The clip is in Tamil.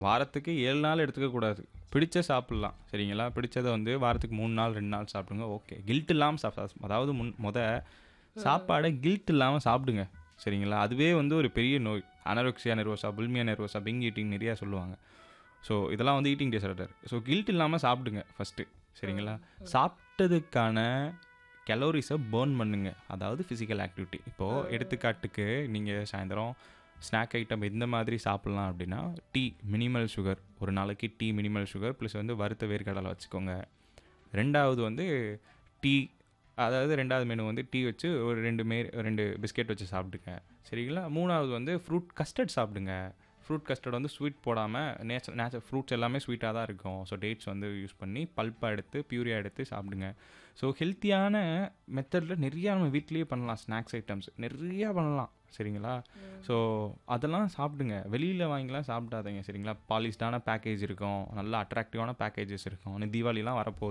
வாரத்துக்கு 7 நாள் எடுத்துக்கக்கூடாது. பிடிச்ச சாப்பிடலாம். சரிங்களா? பிடிச்சத வந்து வாரத்துக்கு 3 நாள், 2 நாள் சாப்பிடுங்க. ஓகே. கில்ட் இல்லாம சாப் அதாவது முன் மொத சாப்பாட கில்ட் இல்லாம சாப்பிடுங்க. சரிங்களா? அதுவே வந்து ஒரு பெரிய நோய். Anorexia nervosa, bulimia nervosa, binge eating நிறையா சொல்லுவாங்க. ஸோ இதெல்லாம் வந்து ஈட்டிங் டிஸார்டர். ஸோ கில்ட் இல்லாம சாப்பிடுங்க ஃபர்ஸ்ட்டு. சரிங்களா? சாப்பிட்டதுக்கான கலோரிஸ பர்ன் பண்ணுங்க. அதாவது ஃபிசிக்கல் ஆக்டிவிட்டி. இப்போ எடுத்துக்காட்டுக்கு நீங்க சாயந்தரம் ஸ்நாக் ஐட்டம் எந்த மாதிரி சாப்பிடலாம் அப்படின்னா, டீ மினிமல் சுகர். ஒரு நாளைக்கு டீ மினிமல் சுகர் ப்ளஸ் வந்து வறுத்த வேர்க்கடலை வச்சுக்கோங்க. 2வது வந்து டீ அதாவது 2வது மெனு வந்து டீ வச்சு ஒரு 2 மே 2 பிஸ்கெட் வச்சு சாப்பிடுங்க. சரிங்களா? 3வது வந்து ஃப்ரூட் கஸ்டர்ட் சாப்பிடுங்க. ஃப்ரூட் கஸ்டர்ட் வந்து ஸ்வீட் போடாம நேச்ச நேச்ச ஃப்ரூட்ஸ் எல்லாமே ஸ்வீட்டா தான் இருக்கும். ஸோ டேட்ஸ் வந்து யூஸ் பண்ணி பல்ப்பா எடுத்து, பியூரியா எடுத்து சாப்பிடுங்க. ஸோ ஹெல்த்தியான மெத்தட்ல நிறையா நம்ம வீட்லயே பண்ணலாம் ஸ்நாக்ஸ் ஐட்டம்ஸ். நிறையா பண்ணலாம். சரிங்களா? ஸோ அதெல்லாம் சாப்பிடுங்க. வெளியில வாங்கிலாம் சாப்பிடாதீங்க. சரிங்களா? பாலிஷ்டான பேக்கேஜ் இருக்கும். நல்ல அட்ராக்டிவான பேக்கேஜஸ் இருக்கும். இன்னும் தீபாவளிலாம் வரப்போகுது.